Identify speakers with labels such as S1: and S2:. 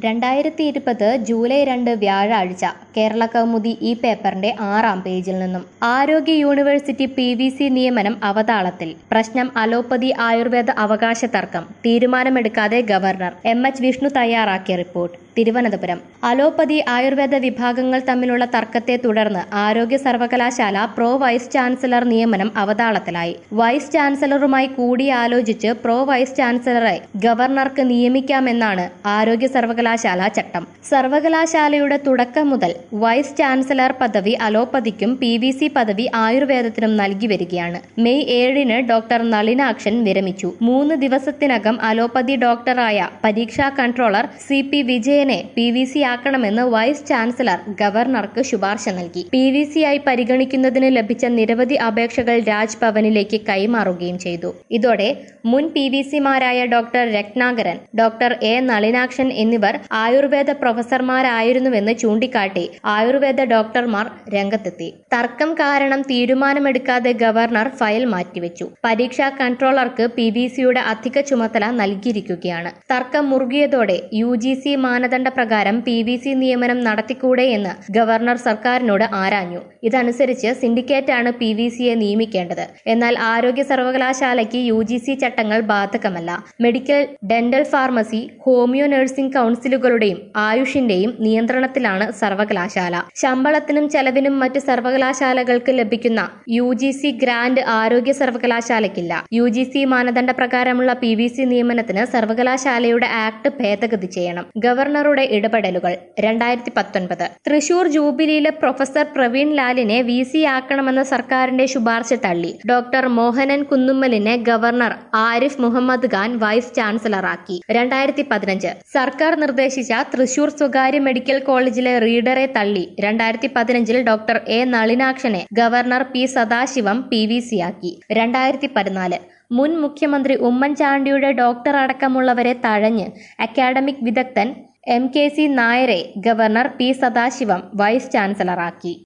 S1: രണ്ടായിരത്തി ഇരുപത് ജൂലൈ രണ്ട് വ്യാഴാഴ്ച കേരള കൗമുദി ഈ പേപ്പറിന്റെ ആറാം പേജിൽ നിന്നും ആരോഗ്യ യൂണിവേഴ്സിറ്റി പി വി സി നിയമനം അവതാളത്തിൽ പ്രശ്നം അലോപ്പതി ആയുർവേദ അവകാശ തർക്കം തീരുമാനമെടുക്കാതെ ഗവർണർ എം എച്ച് വിഷ്ണു തയ്യാറാക്കിയ റിപ്പോർട്ട് തിരുവനന്തപുരം അലോപ്പതി ആയുർവേദ വിഭാഗങ്ങൾ തമ്മിലുള്ള തർക്കത്തെ തുടർന്ന് ആരോഗ്യ സർവകലാശാല പ്രോ വൈസ് ചാൻസലർ നിയമനം അവതാളത്തിലായി വൈസ് ചാൻസലറുമായി കൂടിയാലോചിച്ച് പ്രോ വൈസ് ചാൻസലറെ ഗവർണർക്ക് നിയമിക്കാമെന്നാണ് ആരോഗ്യ സർവകലാശാല ചട്ടം സർവകലാശാലയുടെ തുടക്കം മുതൽ വൈസ് ചാൻസലർ പദവി അലോപ്പതിക്കും പി വി സി പദവി ആയുർവേദത്തിനും നൽകി വരികയാണ് മെയ് ഏഴിന് ഡോക്ടർ നളിനാക്ഷൻ വിരമിച്ചു മൂന്ന് ദിവസത്തിനകം അലോപ്പതി ഡോക്ടറായ പരീക്ഷാ കൺട്രോളർ സി പി വിജയനെ പി വി സി ആക്കണമെന്ന് വൈസ് ചാൻസലർ ഗവർണർക്ക് ശുപാർശ നൽകി പി വി സി ആയി പരിഗണിക്കുന്നതിന് ലഭിച്ച നിരവധി അപേക്ഷകൾ രാജ്ഭവനിലേക്ക് കൈമാറുകയും ചെയ്തു ഇതോടെ മുൻ പി വി സിമാരായ doctor Ratnakaran doctor A Nalinakshan എന്നിവർ ആയുർവേദ പ്രൊഫസർമാരായിരുന്നുവെന്ന് ചൂണ്ടിക്കാട്ടി ആയുർവേദ ഡോക്ടർമാർ രംഗത്തെത്തി തർക്കം കാരണം തീരുമാനമെടുക്കാതെ ഗവർണർ ഫയൽ മാറ്റിവെച്ചു പരീക്ഷാ കൺട്രോളർക്ക് പി വി സിയുടെ അധിക ചുമതല നൽകിയിരിക്കുകയാണ് തർക്കം മുറുകിയതോടെ യു ജി സി മാനദണ്ഡ പ്രകാരം പി വി സി നിയമനം നടത്തിക്കൂടെ എന്ന് ഗവർണർ സർക്കാരിനോട് ആരാഞ്ഞു ഇതനുസരിച്ച് സിൻഡിക്കേറ്റാണ് പി വി സിയെ നിയമിക്കേണ്ടത് എന്നാൽ ആരോഗ്യ സർവകലാശാലയ്ക്ക് യു ജി സി ചട്ടങ്ങൾ ബാധകമല്ല medical dental pharmacy homeo nursing കൌൺസിലുകളുടെയും ആയുഷിന്റെയും നിയന്ത്രണത്തിലാണ് സർവകലാശാല ശമ്പളത്തിനും ചെലവിനും മറ്റ് സർവകലാശാലകൾക്ക് ലഭിക്കുന്ന യു ജി സി ഗ്രാന്റ് ആരോഗ്യ സർവകലാശാലയ്ക്കില്ല യു ജി സി മാനദണ്ഡ പ്രകാരമുള്ള പി വി സി നിയമനത്തിന് സർവകലാശാലയുടെ ആക്ട് ഭേദഗതി ചെയ്യണം ഗവർണറുടെ ഇടപെടലുകൾ രണ്ടായിരത്തി പത്തൊൻപത് തൃശൂർ ജൂബിലിയിലെ പ്രൊഫസർ പ്രവീൺ ലാലിനെ വി സി ആക്കണമെന്ന സർക്കാരിന്റെ ശുപാർശ തള്ളി ഡോക്ടർ മോഹനൻ കുന്നുമ്മലിനെ ഗവർണർ ആരിഫ് മുഹമ്മദ് ഖാൻ വൈസ് ചാൻസലറാക്കി രണ്ടായിരത്തി പതിനഞ്ച് സർക്കാർ നിർദ്ദേശിച്ച തൃശൂർ സ്വകാര്യ മെഡിക്കൽ കോളേജിലെ റീഡറെ തള്ളി രണ്ടായിരത്തി പതിനഞ്ചിൽ ഡോക്ടർ എ നളിനാക്ഷനെ governor P Sathasivam P V സിയാക്കി രണ്ടായിരത്തി പതിനാല് മുൻ മുഖ്യമന്ത്രി ഉമ്മൻചാണ്ടിയുടെ ഡോക്ടർ അടക്കമുള്ളവരെ തഴഞ്ഞ് അക്കാഡമിക് വിദഗ്ധൻ എം കെ സി നായരെ ഗവർണർ പി സദാശിവം വൈസ് ചാൻസലറാക്കി